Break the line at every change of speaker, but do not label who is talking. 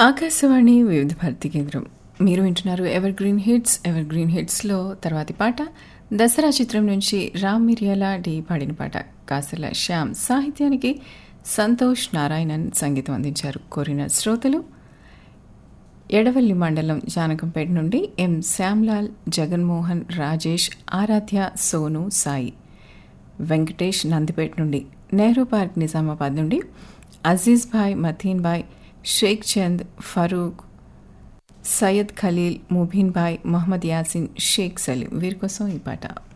ఆకాశవాణి వివిధ భారతి కేంద్రం మీరు వింటున్నారు evergreen hits evergreen హిట్స్లో తర్వాతి పాట దసరా చిత్రం నుంచి రామ్ మిరియాల డి పాడిన పాట కాసల శ్యామ్ సాహిత్యానికి సంతోష్ నారాయణన్ సంగీతం అందించారు కోరిన శ్రోతలు ఎడవల్లి మండలం జానకంపేట నుండి ఎం శ్యామ్లాల్ జగన్మోహన్ రాజేష్ ఆరాధ్య సోను సాయి వెంకటేష్ నందిపేట నుండి నెహ్రూ పార్క్ నిజామాబాద్ నుండి అజీజ్ భాయ్ మతీన్ భాయ్ షేక్ చంద్ ఫరూక్ సయ్యద్ ఖలీల్ ముబీన్ భాయ్ మహమ్మద్ యాసిన్ షేక్ సలీం వీరి కోసం ఈ పాట